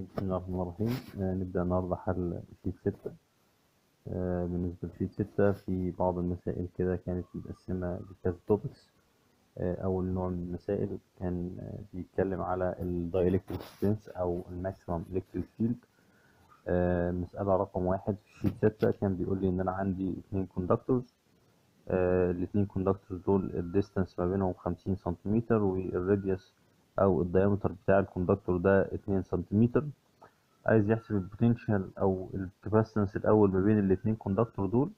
بسم الله الرحمن الرحيم آه، نبدأ النهاردة حل شيت ستة آه، بالنسبة لشيت ستة في بعض المسائل كده كانت متقسمة لكذا توبكس أول نوع من المسائل كان آه، بيتكلم على الدايلكتريك سترينث أو الماكسيمم الكتريك فيلد مسألة رقم واحد في شيت ستة كان بيقول لي إن أنا عندي اتنين كوندكتورز الاتنين كوندكتورز دول الديستانس ما بينهم خمسين سنتيمتر والراديوس او الدايمتر بتاع الكوندكتور ده 2 سنتيمتر عايز يحسب البوتنشال او الكاباسيتنس الاول ما بين الاتنين كوندكتور دول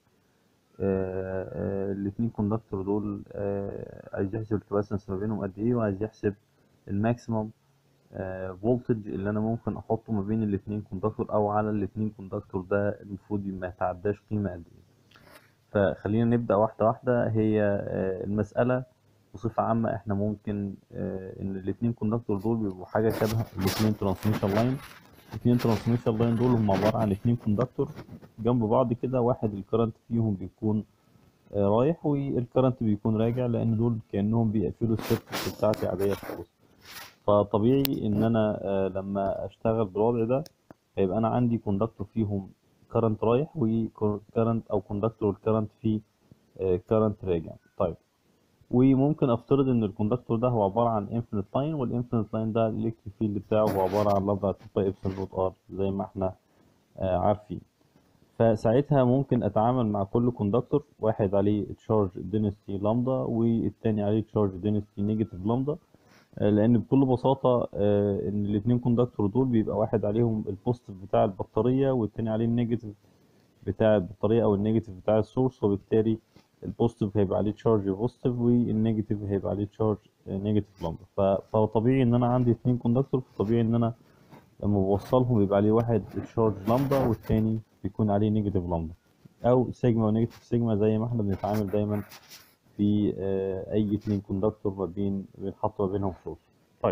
الاتنين كوندكتور دول آه، عايز يحسب الكاباسيتنس ما بينهم قد ايه وعايز يحسب الماكسيمم فولتج اللي انا ممكن احطه ما بين الاتنين كوندكتور او على الاتنين كوندكتور ده المفروض ما يتعداش قيمة قد ايه فخلينا نبدأ واحدة واحدة هي آه، المسألة بصفة عامة احنا ممكن آه، ان الاتنين كوندكتور دول بيبقوا حاجة شبه الاتنين ترانسميشن لاين الاتنين ترانسميشن لاين دول هم عبارة عن اتنين كوندكتور جنب بعض كده واحد الكرنت فيهم بيكون آه، رايح والكرنت بيكون راجع لان دول كأنهم بيقفلوا السيركت بتاعتي عادية خالص فطبيعي ان انا آه، لما اشتغل بالوضع ده هيبقى انا عندي كوندكتور فيهم كرنت رايح وكرنت او كوندكتور الكرنت فيه كرنت راجع طيب وممكن افترض ان الكوندكتور ده هو عباره عن انفينيت لاين والانفينيت لاين ده الالكتريك فيلد بتاعه هو عباره عن لامدا 2 باي ابسلون نوت ار زي ما احنا آه، عارفين فساعتها ممكن اتعامل مع كل كوندكتور واحد عليه تشارج دينستي لامدا والتاني عليه تشارج دينستي نيجاتيف لامدا آه، لان بكل بساطه آه، ان الاثنين كوندكتور دول بيبقى واحد عليهم البوزيتيف بتاع البطاريه والتاني عليه النيجاتيف بتاع البطاريه او النيجاتيف بتاع السورس وبالتالي البوزيتيف هيبقى عليه تشارج بوزيتيف والنيجاتيف هيبقى عليه تشارج نيجاتيف لامدا ف- فطبيعي ان انا عندي اتنين كوندكتور فطبيعي ان انا لما بوصلهم بيبقى عليه واحد تشارج لامدا والتاني بيكون عليه نيجاتيف لامدا او سيجما ونيجاتيف سيجما زي ما احنا بنتعامل دايما في آه، اي اتنين كوندكتور ما بين بنحط ما بينهم سورس طيب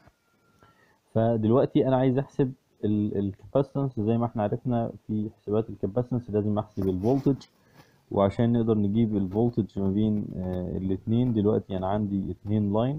فدلوقتي انا عايز احسب الكاباسيتنس زي ما احنا عرفنا في حسابات الكاباسيتنس لازم احسب الفولتج وعشان نقدر نجيب الفولتج ما بين آه، الاتنين دلوقتي انا عندي اتنين لاين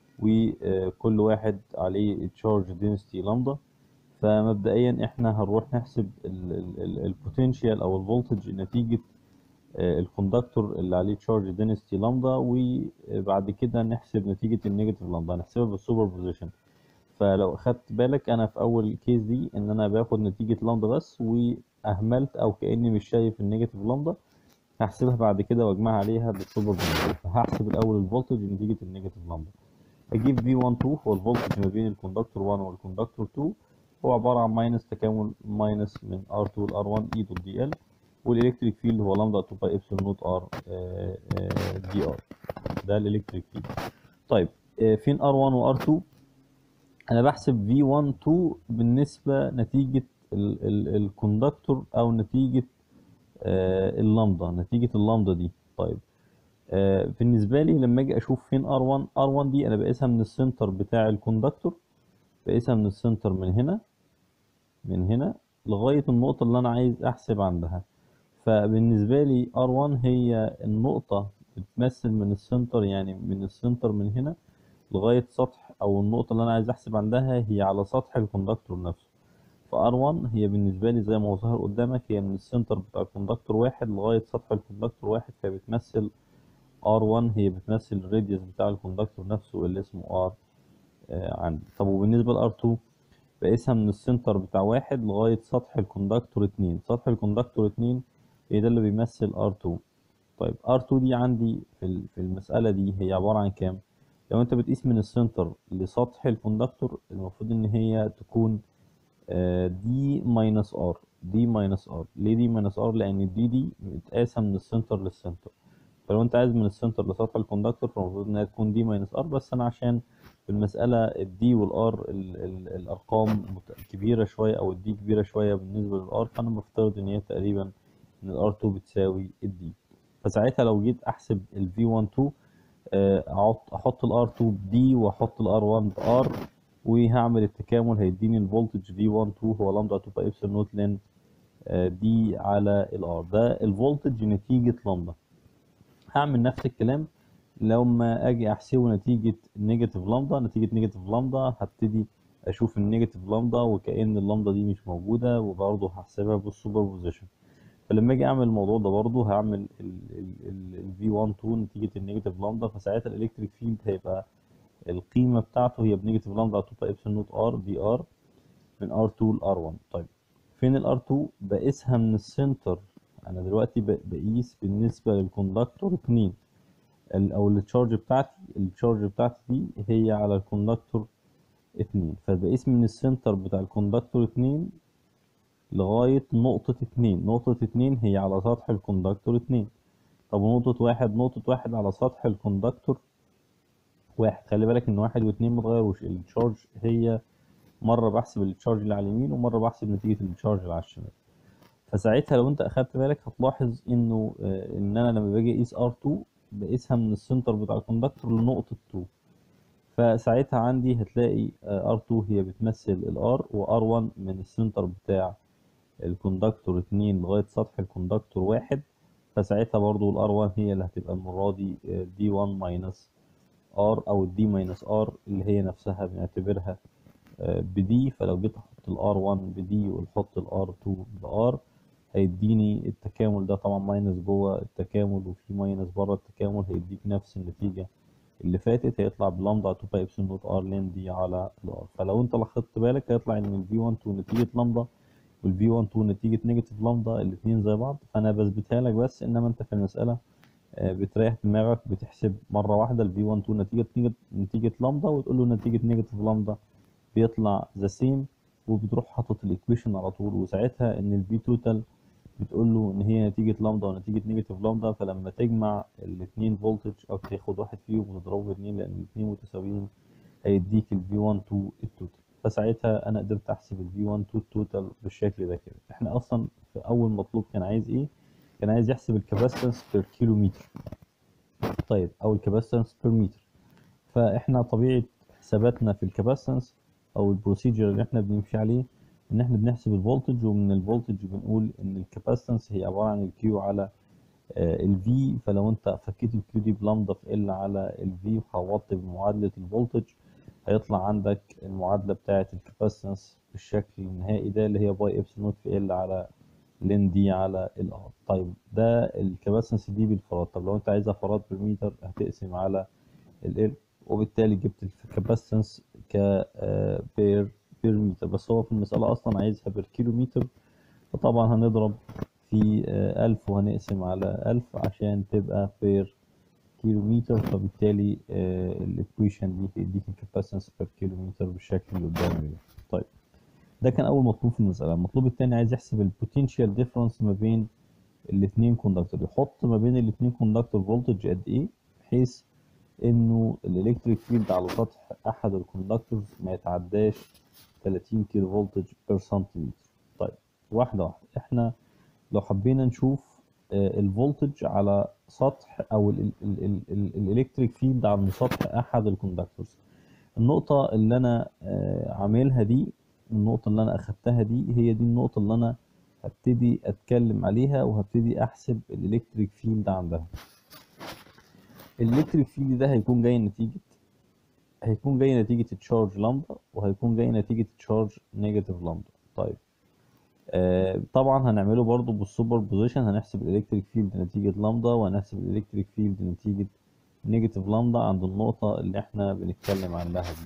وكل واحد عليه تشارج دينستي لامدا فمبدئيا احنا هنروح نحسب البوتنشال او الفولتج نتيجة آه، الكوندكتور اللي عليه تشارج دينستي لامدا وبعد كده نحسب نتيجة النيجاتيف لامدا هنحسبها بالسوبر بوزيشن فلو اخدت بالك انا في اول كيس دي ان انا باخد نتيجة لامدا بس واهملت او كاني مش شايف النيجاتيف لامدا هحسبها بعد كده واجمعها عليها بالسوبر بوزيشن فهحسب الاول الفولتج نتيجة النيجاتيف لامدا اجيب V12 هو الفولتج ما بين الكوندكتور 1 والكوندكتور 2 هو عبارة عن ماينس تكامل ماينس من R2 ل R1 E دوت دي ال والالكتريك فيلد هو لامدا 2 باي ابسلون نوت ار دي ار ده الالكتريك فيلد طيب آه، فين R1 و R2 انا بحسب V12 بالنسبة نتيجة ال- ال- الكوندكتور او نتيجة آه، اللامدا نتيجة اللامدا دي طيب آه، بالنسبة لي لما اجي اشوف فين R1 R1 دي انا بقيسها من السنتر بتاع الكوندكتور بقيسها من السنتر من هنا من هنا لغاية النقطة اللي انا عايز احسب عندها فبالنسبة لي R1 هي النقطة بتمثل من السنتر يعني من السنتر من هنا لغاية سطح او النقطة اللي انا عايز احسب عندها هي على سطح الكوندكتور نفسه ف R1 هي بالنسبة لي زي ما هو ظاهر قدامك هي من السنتر بتاع الكوندكتور واحد لغاية سطح الكوندكتور واحد فهي بتمثل R1 هي بتمثل الراديوس بتاع الكوندكتور نفسه اللي اسمه R آه، عندي طب وبالنسبة ل R2 بقيسها من السنتر بتاع واحد لغاية سطح الكوندكتور اتنين سطح الكوندكتور اتنين هي ده اللي بيمثل R2 طيب R2 دي عندي في ال- في المسألة دي هي عبارة عن كام؟ لو انت بتقيس من السنتر لسطح الكوندكتور المفروض ان هي تكون دي ماينس ار دي ماينس ار ليه دي ماينس ار لان دي دي متقاسه من السنتر للسنتر فلو انت عايز من السنتر لسطح الكوندكتور فالمفروض انها تكون دي ماينس ار بس انا عشان في المساله الدي والار الارقام مت- كبيره شويه او الدي كبيره شويه بالنسبه للار فانا بفترض ان هي تقريبا ان الار 2 بتساوي الدي فساعتها لو جيت احسب ال V12 آه، احط احط الار 2 بدي واحط الار 1 بار وهعمل التكامل هيديني الفولتج V12 هو لامدا 2 باي ابسلون نوت لين آه، دي على الار ده الفولتج نتيجة لامدا هعمل نفس الكلام لما اجي احسبه نتيجة نيجاتيف لامدا نتيجة نيجاتيف لامدا هبتدي اشوف النيجاتيف لامدا وكأن اللامدا دي مش موجودة وبرضه هحسبها بالسوبر بوزيشن فلما اجي اعمل الموضوع ده برضه هعمل ال V12 نتيجة النيجاتيف لامدا فساعتها الالكتريك فيلد هيبقى القيمة بتاعته هي بنيجاتيف لامدا على 2 باي ابسلون نوت ار دي ار من R2 ل R1 طيب فين ال R2 بقيسها من السنتر انا دلوقتي ب- بقيس بالنسبة للكوندكتور 2 ال- او التشارج بتاعتي التشارج بتاعتي دي هي على الكوندكتور 2 فبقيس من السنتر بتاع الكوندكتور 2 لغاية نقطة 2 نقطة 2 هي على سطح الكوندكتور 2 طب ونقطة واحد نقطة واحد على سطح الكوندكتور واحد خلي بالك ان واحد واتنين متغيروش التشارج هي مرة بحسب التشارج اللي على اليمين ومرة بحسب نتيجة التشارج اللي على الشمال فساعتها لو انت اخدت بالك هتلاحظ انه آه، ان انا لما باجي اقيس R2 بقيسها من السنتر بتاع الكوندكتور لنقطة 2 فساعتها عندي هتلاقي آه، R2 هي بتمثل ال R و R1 من السنتر بتاع الكوندكتور 2 لغاية سطح الكوندكتور 1 فساعتها برضو ال R1 هي اللي هتبقى المرة دي آه، D1 minus R أو ال D minus R اللي هي نفسها بنعتبرها آه، بدي فلو جيت احط ال R1 بدي ونحط ال R2 بR هيديني التكامل ده طبعا ماينس جوه التكامل وفي ماينس بره التكامل هيديك نفس النتيجة اللي فاتت هيطلع بلامدا 2 باي ابسلون نوت ار لين دي على الار فلو انت لاحظت بالك هيطلع ان ال V12 نتيجة لامدا وال V12 نتيجة نيجاتيف لامدا الاتنين زي بعض فانا بثبتها لك بس انما انت في المسألة آه، بتريح دماغك بتحسب مرة واحدة ال V12 نتيجة نتيجة نتيجة لامدا وتقول له نتيجة نيجاتيف لامدا بيطلع ذا سيم وبتروح حاطط الايكويشن على طول وساعتها ان الفي توتال بتقول له ان هي نتيجة لامدا ونتيجة نيجاتيف لامدا فلما تجمع الاتنين فولتج او تاخد واحد فيهم وتضربه باتنين لان الاتنين متساويين هيديك ال V12 التوتال فساعتها انا قدرت احسب ال V12 التوتال بالشكل ده كده احنا اصلا في اول مطلوب كان عايز ايه كان عايز يحسب الكاباسيتنس بير كيلومتر طيب او الكاباسيتنس بير متر فاحنا طبيعة حساباتنا في الكاباسيتنس او البروسيجر اللي احنا بنمشي عليه ان احنا بنحسب الفولتج ومن الفولتج بنقول ان الكاباسيتنس هي عبارة عن الكيو على الفي فلو انت فكيت الكيو دي بلامدا في ال على الفي وحوضت بمعادلة الفولتج هيطلع عندك المعادلة بتاعة الكاباسيتنس بالشكل النهائي ده اللي هي باي ابسلون نوت في ال على لين دي على الار طيب ده الكاباسيتنس دي بالفراد طب لو انت عايزها فراد بالمتر هتقسم على ال وبالتالي جبت الكاباسيتنس ك بير بير متر بس هو في المسألة أصلا عايزها بير كيلومتر فطبعا هنضرب في آه، ألف وهنقسم على ألف عشان تبقى بير كيلومتر فبالتالي الإكويشن دي تديك الكاباسيتنس بير كيلومتر بالشكل اللي قدامي ده طيب ده كان أول مطلوب في المسألة المطلوب التاني عايز يحسب البوتنشال ديفرنس ما بين الاتنين كوندكتور يحط ما بين الاتنين كوندكتور فولتج قد إيه بحيث انه الالكتريك فيلد على سطح احد الكوندكتورز ما يتعداش 30 كيلو فولتج بير سنتيمتر طيب واحده واحده احنا لو حبينا نشوف آه، الفولتج على سطح او الالكتريك فيلد على سطح احد الكوندكتورز النقطه اللي انا آه، عاملها دي النقطه اللي انا اخدتها دي هي دي النقطه اللي انا هبتدي اتكلم عليها وهبتدي احسب الالكتريك فيلد عندها الالكتريك فيلد ده هيكون جاي نتيجة هيكون جاي نتيجة تشارج لامدا وهيكون جاي نتيجة تشارج نيجاتيف لامدا طيب آه طبعا هنعمله برضو بالسوبر بوزيشن هنحسب الالكتريك فيلد نتيجة لامدا وهنحسب الالكتريك فيلد نتيجة نيجاتيف لامدا عند النقطة اللي احنا بنتكلم عنها دي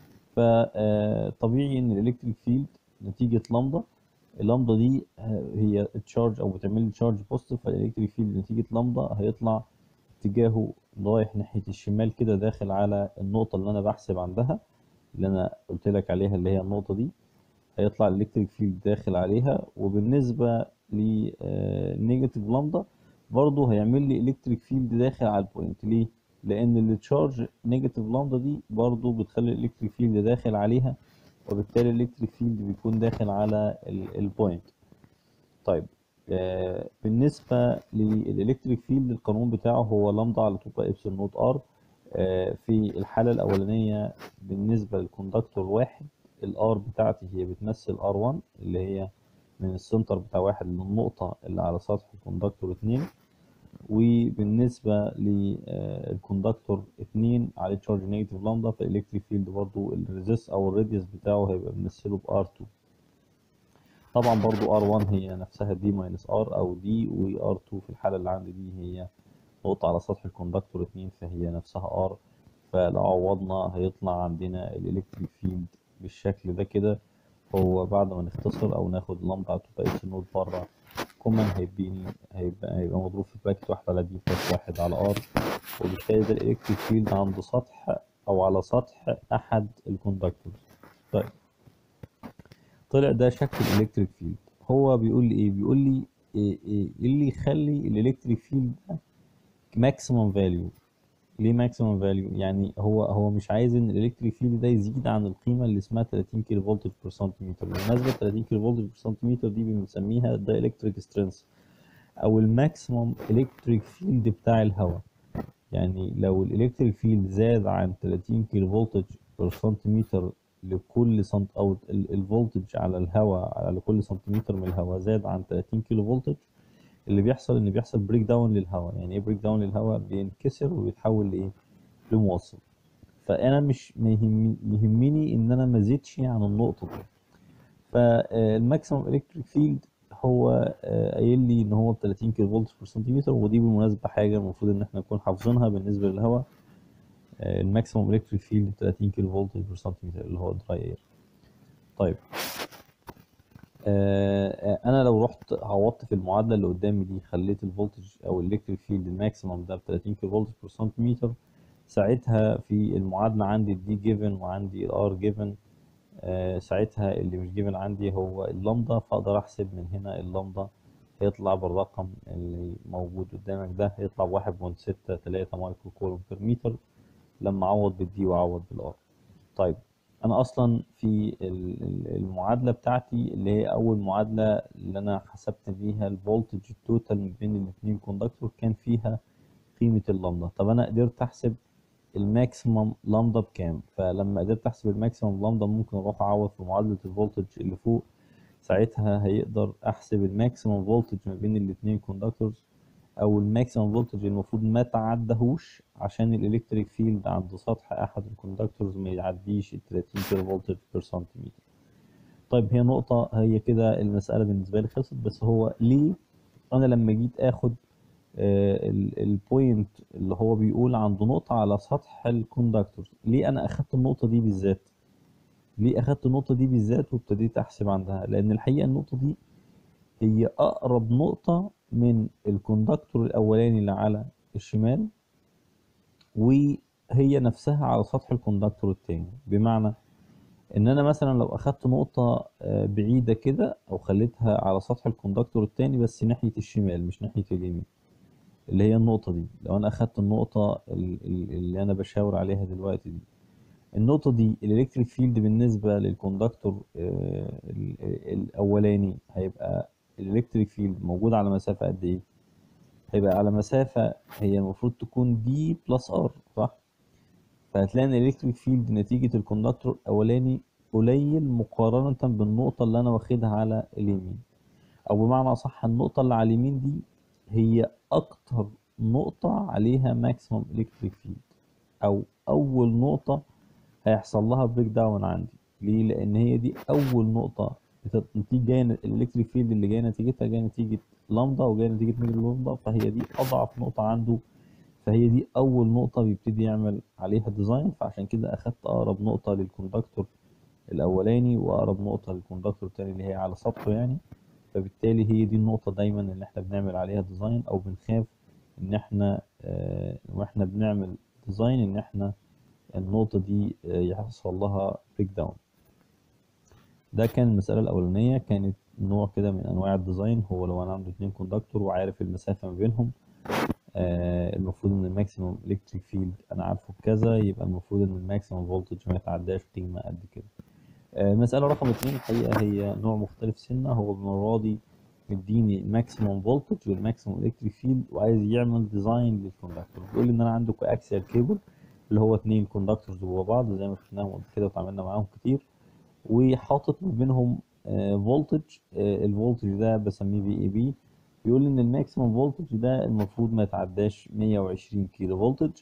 فطبيعي ان الالكتريك فيلد نتيجة لامدا اللامدا دي آه، هي تشارج او بتعمل لي تشارج بوزيتيف فالالكتريك فيلد نتيجة لامدا هيطلع اتجاهه رايح ناحية الشمال كده داخل على النقطة اللي أنا بحسب عندها اللي أنا قلت لك عليها اللي هي النقطة دي هيطلع الإلكتريك فيلد داخل عليها وبالنسبة لنيجاتيف لامدا برضه هيعمل لي إلكتريك فيلد داخل على البوينت ليه؟ لأن التشارج نيجاتيف لامدا دي برضه بتخلي الإلكتريك فيلد داخل عليها وبالتالي الإلكتريك فيلد بيكون داخل على البوينت طيب آه، بالنسبة للإلكتريك فيلد القانون بتاعه هو لامدا على 2 باي إبسلون نوت ار آه، في الحالة الأولانية بالنسبة للكوندكتور واحد الار بتاعتي هي بتمثل ار1 اللي هي من السنتر بتاع واحد للنقطة اللي على سطح الكوندكتور اتنين وبالنسبة للكوندكتور 2 عليه تشارج نيجاتيف لامدا فالالكتريك فيلد برضو الريزيست او الراديوس بتاعه هيبقى بنمثله ب R2 طبعا برضو R1 هي نفسها دي ماينس R او دي و R2 في الحالة اللي عندي دي هي نقطة على سطح الكوندكتور 2 فهي نفسها R فلو عوضنا هيطلع عندنا الالكتريك فيلد بالشكل ده كده هو بعد ما نختصر او ناخد لامدا على 2 اتش نوت بره كومن هيديني هيبقى هيبقى مضروب في براكت واحد على دي بلس واحد على ار وبالتالي ده الالكتريك فيلد عند سطح او على سطح احد الكوندكتورز طيب طلع ده شكل الالكتريك فيلد هو بيقول لي ايه بيقول لي ايه ايه اللي يخلي الالكتريك فيلد ده ماكسيمم فاليو ليه ماكسيمم فاليو يعني هو هو مش عايز ان الالكتريك فيلد ده يزيد عن القيمه اللي اسمها 30 كيلو فولت بير سنتيمتر بالمناسبه 30 كيلو فولت بير سنتيمتر دي بنسميها ده الكتريك سترينث او الماكسيمم الكتريك فيلد بتاع الهواء يعني لو الالكتريك فيلد زاد عن 30 كيلو فولت بير سنتيمتر لكل سنت او الفولتج على الهواء على كل سنتيمتر من الهواء زاد عن 30 كيلو فولتج اللي بيحصل ان بيحصل بريك داون للهواء يعني ايه بريك داون للهواء بينكسر وبيتحول لايه لموصل فانا مش يهمني ان انا ما زدش عن النقطه دي فالماكسيمم الكتريك فيلد هو قايل لي ان هو ب 30 كيلو فولت بير سنتيمتر ودي بالمناسبه حاجه المفروض ان احنا نكون حافظينها بالنسبه للهواء الماكسيمم الكتريك فيلد 30 كيلو فولت بير سنتيمتر اللي هو دراي اير طيب آه انا لو رحت عوضت في المعادله اللي قدامي دي خليت الفولتج او الالكتريك فيلد الماكسيمم ده ب 30 كيلو فولت بير سنتيمتر ساعتها في المعادله عندي الدي جيفن وعندي الار جيفن آه ساعتها اللي مش جيفن عندي هو اللامدا فاقدر احسب من هنا اللامدا هيطلع بالرقم اللي موجود قدامك ده هيطلع 1.63 مايكرو كولوم بير متر لما اعوض بالدي واعوض بالار طيب انا اصلا في المعادله بتاعتي اللي هي اول معادله اللي انا حسبت بيها الفولتج التوتال ما بين الاثنين كوندكتور كان فيها قيمه اللامدا طب انا قدرت احسب الماكسيمم لامدا بكام فلما قدرت احسب الماكسيمم لامدا ممكن اروح اعوض في معادله الفولتج اللي فوق ساعتها هيقدر احسب الماكسيمم فولتج ما بين الاثنين كوندكتورز او الماكسيمم فولتج المفروض ما تعدهوش عشان الالكتريك فيلد عند سطح احد الكوندكتورز ما يعديش ال 30 كيلو فولت بير سنتيمتر طيب هي نقطة هي كده المسألة بالنسبة لي خلصت بس هو ليه أنا لما جيت آخد البوينت اللي هو بيقول عند نقطة على سطح الكوندكتورز ليه أنا أخدت النقطة دي بالذات؟ ليه أخدت النقطة دي بالذات وابتديت أحسب عندها؟ لأن الحقيقة النقطة دي هي أقرب نقطة من الكوندكتور الأولاني اللي على الشمال وهي نفسها على سطح الكوندكتور التاني بمعنى ان انا مثلا لو اخدت نقطة بعيدة كده او خليتها على سطح الكوندكتور التاني بس ناحية الشمال مش ناحية اليمين اللي هي النقطة دي لو انا اخدت النقطة اللي انا بشاور عليها دلوقتي دي النقطة دي الالكتريك فيلد بالنسبة للكوندكتور الاولاني هيبقى الالكتريك فيلد موجود على مسافة قد ايه هيبقى على مسافة هي المفروض تكون دي بلس ار صح فهتلاقي ان الالكتريك فيلد نتيجة الكوندكتور الاولاني قليل مقارنة بالنقطة اللي انا واخدها على اليمين او بمعنى اصح النقطة اللي على اليمين دي هي اكتر نقطة عليها ماكسيمم الكتريك فيلد او اول نقطة هيحصل لها بريك داون عندي ليه لان هي دي اول نقطة نتيجة جاية الالكتريك فيلد اللي جاية نتيجتها جاية نتيجة لامدا وجاية نتيجة نيجاتيف لامدا فهي دي اضعف نقطة عنده فهي دي اول نقطة بيبتدي يعمل عليها ديزاين فعشان كده اخدت اقرب نقطة للكوندكتور الاولاني واقرب نقطة للكوندكتور التاني اللي هي على سطحه يعني فبالتالي هي دي النقطة دايما اللي احنا بنعمل عليها ديزاين او بنخاف ان احنا اه واحنا بنعمل ديزاين ان احنا النقطة دي اه يحصل لها بريك داون ده كان المسألة الأولانية كانت نوع كده من أنواع الديزاين هو لو أنا عندي اتنين كوندكتور وعارف المسافة ما بينهم آه المفروض إن الماكسيموم إلكتريك فيلد أنا عارفه بكذا يبقى المفروض إن الماكسيموم فولتج ما يتعداش قيمة قد كده. آه المسألة رقم اتنين الحقيقة هي نوع مختلف سنة هو المرة دي مديني الماكسيموم فولتج والماكسيموم إلكتريك فيلد وعايز يعمل ديزاين للكوندكتور بيقول لي إن أنا عندي كواكسيال كيبل اللي هو اتنين كوندكتورز جوا بعض زي ما شفناهم قبل كده وتعاملنا معاهم كتير وحاطط ما بينهم فولتج الفولتج ده بسميه في اي بي بيقول ان الماكسيمم فولتج ده المفروض ما يتعداش 120 كيلو فولتج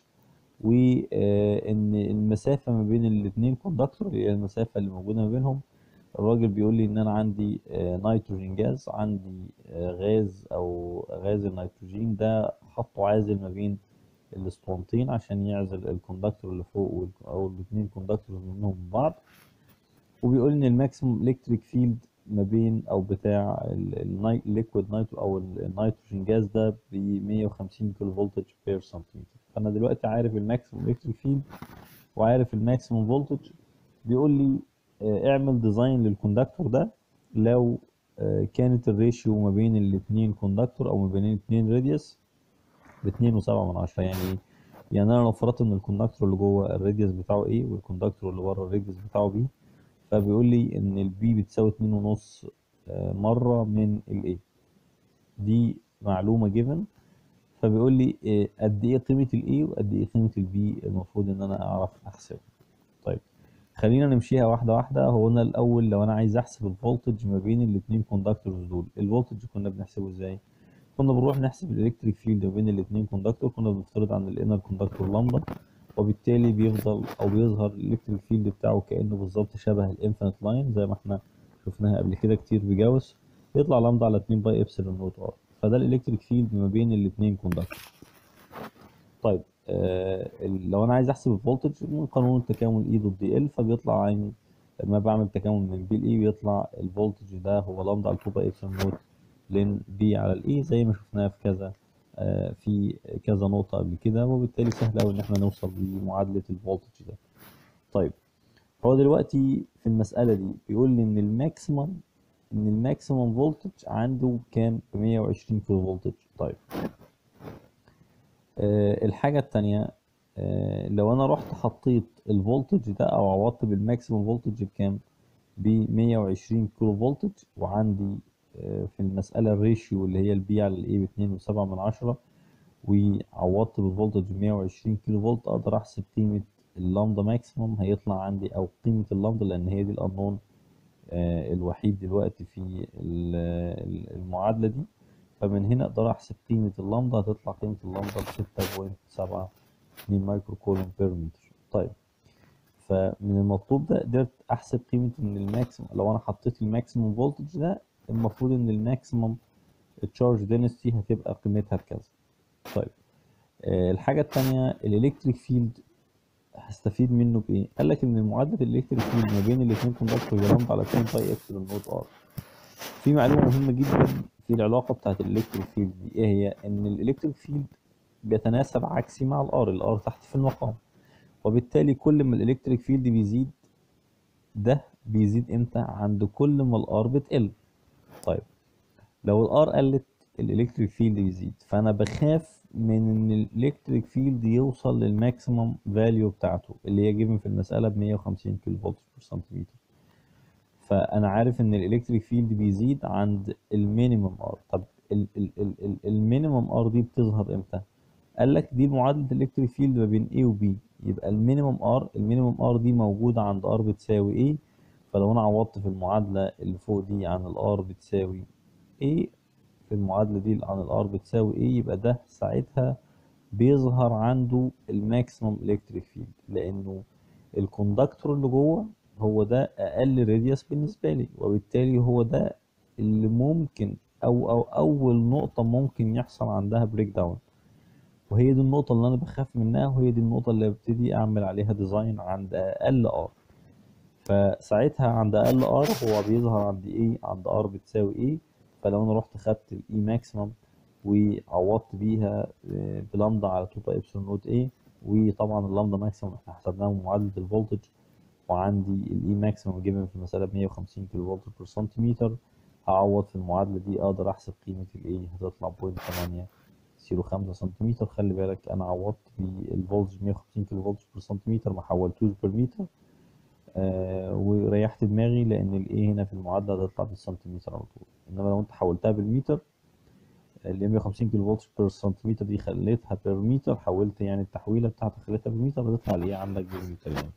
وان المسافه ما بين الاثنين كوندكتور اللي هي المسافه اللي موجوده ما بينهم الراجل بيقول لي ان انا عندي آه، نيتروجين جاز عندي آه، غاز او غاز النيتروجين ده خطه عازل ما بين الاسطوانتين عشان يعزل الكوندكتور اللي فوق وال- او الاثنين كوندكتور منهم من بعض وبيقول ان الماكسيموم الكتريك فيلد ما بين او بتاع الليكويد نايترو او النيتروجين جاز ده ب 150 كيلو فولتج بير سنتيمتر فانا دلوقتي عارف الماكسيموم الكتريك فيلد وعارف الماكسيموم فولتج بيقول لي آه، اعمل ديزاين للكوندكتور ده لو آه، كانت الريشيو ما بين الاثنين كوندكتور او ما بين الاثنين راديوس باتنين وسبعة من عشرة يعني ايه؟ يعني انا لو فرضت ان الكوندكتور اللي جوه الراديوس بتاعه ايه والكوندكتور اللي بره الراديوس بتاعه بي فبيقول لي ان البي بتساوي اتنين ونص آه، مرة من الاي دي معلومة جيفن فبيقول لي آه، قد ايه قيمة الاي وقد ايه قيمة البي المفروض ان انا اعرف احسبها طيب خلينا نمشيها واحدة واحدة هو انا الاول لو انا عايز احسب الفولتج ما بين الاتنين كوندكتورز دول الفولتج كنا بنحسبه ازاي كنا بنروح نحسب الالكتريك فيلد ما بين الاثنين كوندكتور كنا بنفترض عن الانر كوندكتور لامدا وبالتالي بيفضل او بيظهر الالكتريك فيلد بتاعه كانه بالظبط شبه الانفينيت لاين زي ما احنا شفناها قبل كده كتير بجاوس يطلع لامدا على 2 باي ابسلون نوت ار فده الالكتريك فيلد ما بين الاثنين كوندكتور طيب آه ال- لو انا عايز احسب الفولتج من قانون التكامل اي دوت دي ال فبيطلع عين لما بعمل تكامل من بي لاي بيطلع الفولتج ده هو لامدا على 2 باي ابسلون نوت لين بي على الاي زي ما شفناها في كذا آه، في كذا نقطة قبل كده وبالتالي سهل أوي إن احنا نوصل لمعادلة الفولتج ده. طيب هو دلوقتي في المسألة دي بيقول لي إن الماكسيمم إن الماكسيمم فولتج عنده كام؟ ب 120 كيلو فولتج. طيب آه، الحاجة التانية آه، لو أنا رحت حطيت الفولتج ده أو عوضت بالماكسيمم فولتج بكام؟ ب 120 كيلو فولتج وعندي آه، في المسألة الريشيو اللي هي البي على الاي باتنين وسبعة من عشرة وعوضت بالفولتج 120 كيلو فولت اقدر احسب قيمة اللامدا ماكسيموم هيطلع عندي او قيمة اللامدا لان هي دي الانون الوحيد دلوقتي في ال- ال- المعادلة دي فمن هنا اقدر احسب قيمة اللامدا هتطلع قيمة اللامدا ب 6.72 مايكرو كولوم بير متر طيب فمن المطلوب ده قدرت احسب قيمة ان الماكسيموم لو انا حطيت الماكسيموم فولتج ده المفروض ان الماكسيموم تشارج دينستي هتبقى قيمتها بكذا طيب آه، الحاجة التانية الالكتريك فيلد هستفيد منه بايه؟ قال لك ان معادلة الالكتريك فيلد ما بين الاثنين كوندكتور هي لامدا على 2 باي ابسلون نوت ار في معلومة مهمة جدا في العلاقة بتاعت الالكتريك فيلد دي ايه هي؟ ان الالكتريك فيلد بيتناسب عكسي مع الار الار تحت في المقام وبالتالي كل ما الالكتريك فيلد بيزيد ده بيزيد امتى عند كل ما الار بتقل طيب لو الار قلت الالكتريك فيلد بيزيد فانا بخاف من ان الالكتريك فيلد يوصل للماكسيمم فاليو بتاعته اللي هي جيفن في المساله ب 150 كيلو فولت بير سنتيمتر فانا عارف ان الالكتريك فيلد بيزيد عند المينيمم ار طب المينيمم ار دي بتظهر امتى قال لك دي معادله الالكتريك فيلد ما بين A و B يبقى المينيمم ار المينيمم ار دي موجوده عند ار بتساوي A فلو انا عوضت في المعادله اللي فوق دي عن الار بتساوي A في المعادله دي عن الار بتساوي A يبقى ده ساعتها بيظهر عنده الماكسيمم الكتريك فيلد لانه الكوندكتور اللي جوه هو ده اقل راديوس بالنسبه لي وبالتالي هو ده اللي ممكن او او اول نقطه ممكن يحصل عندها بريك داون وهي دي النقطه اللي انا بخاف منها وهي دي النقطه اللي ببتدي اعمل عليها ديزاين عند اقل ار فساعتها عند اقل ار هو بيظهر عند ايه عند ار بتساوي ايه فلو انا رحت خدت الاي ماكسيمم وعوضت بيها آه، بلامدا على 2 باي ابسلون نوت ايه وطبعا اللامدا ماكسيمم احنا حسبناها من معادله الفولتج وعندي الاي ماكسيمم جيفن في المساله ب 150 كيلو فولت بير سنتيمتر هعوض في المعادله دي اقدر احسب قيمه الايه هتطلع 0.805 سنتيمتر خلي بالك انا عوضت بالفولتج 150 كيلو فولت بير سنتيمتر ما حولتوش بير متر آه وريحت دماغي لان الايه هنا في المعادله هتطلع بالسنتيمتر على طول انما لو انت حولتها بالمتر اللي هي 150 كيلو فولت بير سنتيمتر دي خليتها بير متر حولت يعني التحويله بتاعتها خليتها بالمتر هتطلع الايه عندك بالمتر يعني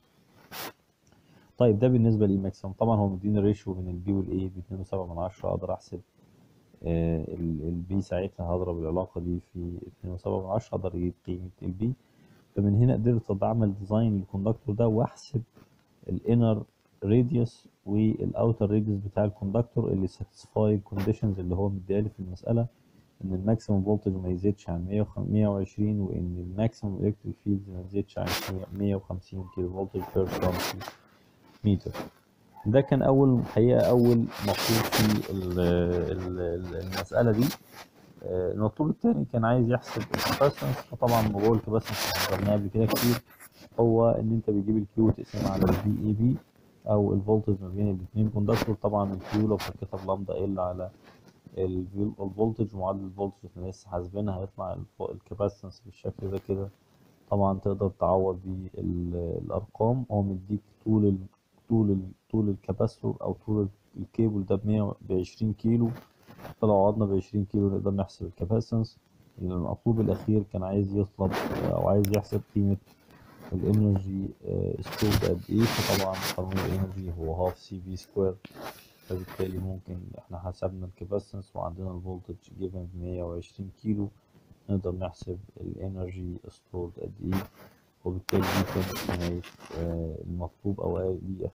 طيب ده بالنسبه للاي ماكسيمم طبعا هو مديني ريشيو بين البي والاي ب 2.7 من 10 اقدر احسب البي ساعتها هضرب العلاقة دي في اتنين وسبعة من عشرة اقدر اجيب قيمة البي فمن هنا قدرت اعمل ديزاين للكوندكتور ده واحسب الانر راديوس والاوتر راديوس بتاع الكوندكتور اللي ساتسفاي الكونديشنز اللي هو مديها لي في المسألة ان الماكسيمم فولتج ما يزيدش عن 120 وان الماكسيمم الكتريك فيلد ما يزيدش عن 150 كيلو فولت بير متر ده كان اول حقيقه اول مطلوب في ال ال ال المساله دي المطلوب الثاني كان عايز يحسب الكاباسيتنس فطبعا موضوع الكاباسيتنس عملناه قبل كده كتير هو ان انت بتجيب الكيو وتقسمها على البي اي بي او الفولتج ما بين الاثنين كوندكتور طبعا الكيو لو فكيتها بلامدا ال على الفولتج معادل الفولتج احنا لسه حاسبينها هيطلع الكاباسيتنس بالشكل ده كده طبعا تقدر تعوض بيه الارقام هو مديك طول ال طول ال طول الكاباسيتور او طول الكيبل ده ب 20 كيلو فلو عوضنا ب 20 كيلو نقدر نحسب الكاباسيتنس المطلوب الاخير كان عايز يطلب او عايز يحسب قيمه الانرجي ستورد قد ايه فطبعا قانون الانرجي هو هاف سي في سكوير فبالتالي ممكن احنا حسبنا الكاباسيتنس وعندنا الفولتج جيفن ب 120 كيلو نقدر نحسب الانرجي ستورد قد ايه وبالتالي دي كانت نهاية المطلوب او دي